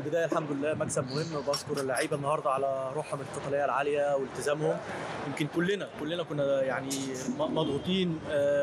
البدايه الحمد لله مكسب مهم وبشكر اللعيبه النهارده على روحهم القتاليه العاليه والتزامهم يمكن كلنا كلنا كنا يعني م- مضغوطين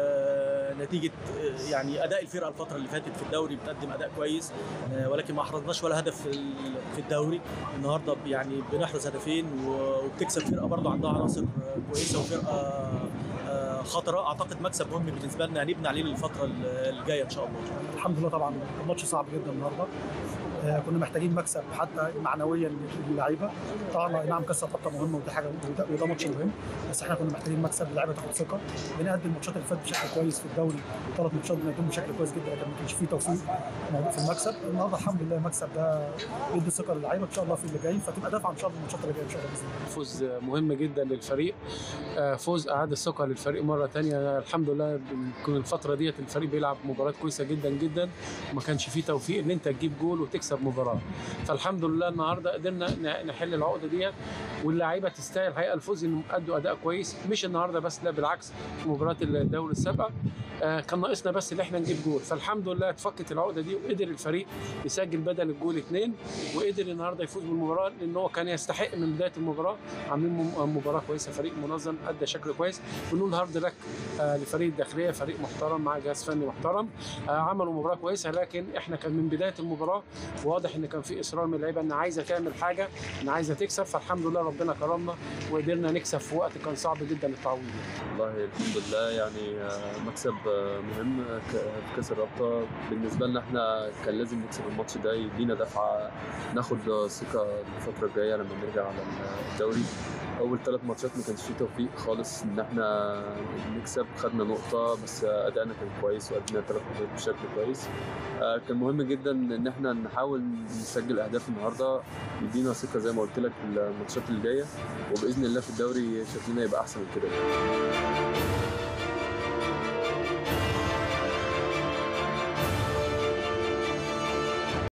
آه، نتيجه آه، يعني اداء الفرقه الفتره اللي فاتت في الدوري بتقدم اداء كويس آه، ولكن ما احرزناش ولا هدف في ال- في الدوري النهارده ب- يعني بنحرز هدفين و- وبتكسب فرقه برضه عندها عناصر آه، كويسه وفرقه آه، خطره اعتقد مكسب مهم بالنسبه لنا هنبني عليه للفتره الجايه ان شاء الله الحمد لله طبعا الماتش صعب جدا النهارده آه، كنا محتاجين مكسب حتى معنويا للعيبه طبعا أي نعم كسر خطه مهمه ودي حاجه وده, وده ماتش مهم بس احنا كنا محتاجين مكسب اللعيبه تاخد ثقه بنقدم الماتشات اللي فاتت بشكل كويس في الدوري ثلاث ماتشات بنقدمهم بشكل كويس جدا لكن ما كانش فيه توفيق موجود في المكسب النهارده الحمد لله المكسب ده يدي ثقه للعيبه ان شاء الله في اللي جاي فتبقى دافع ان شاء الله الماتشات اللي جايه ان شاء الله باذن الله فوز مهم جدا للفريق آه، فوز اعاد الثقه للفريق مره تانية الحمد لله يمكن الفتره ديت الفريق بيلعب مباراه كويسه جدا جدا وما كانش فيه توفيق ان انت تجيب جول وتكسب مباراه فالحمد لله النهارده قدرنا ن- نحل العقده ديت واللعيبه تستاهل الحقيقه الفوز انهم ادوا اداء كويس مش النهارده بس لا بالعكس في مباراه الدوري السابقه آه، كان ناقصنا بس ان احنا نجيب جول فالحمد لله اتفكت العقده دي وقدر الفريق يسجل بدل الجول اثنين وقدر النهارده يفوز بالمباراه لان هو كان يستحق من بدايه المباراه عاملين مم- مباراه كويسه فريق منظم ادى شكل كويس بنقول هارد لك آه، لفريق الداخليه فريق محترم مع جهاز فني محترم آه، عملوا مباراه كويسه لكن احنا كان من بدايه المباراه واضح ان كان في اصرار من اللعيبه ان عايزه تعمل حاجه ان عايزه تكسب فالحمد لله ربنا كرمنا وقدرنا نكسب في وقت كان صعب جدا التعويض يعني. والله الحمد لله يعني آه، مكسب آه، مهم ك- في كاس الرابطه بالنسبه لنا احنا كان لازم نكسب الماتش ده يدينا دفعه ناخد آه، ثقه الفتره الجايه لما نرجع على الدوري اول ثلاث ماتشات ما كانش فيه توفيق خالص ان احنا نكسب خدنا نقطه بس آه، ادائنا كان كويس وادينا ثلاث ماتشات بشكل كويس آه، كان مهم جدا ان احنا نحاول نسجل اهداف النهارده يدينا ثقه زي ما قلت لك في الماتشات اللي جايه وباذن الله في الدوري شكلنا يبقى احسن من كده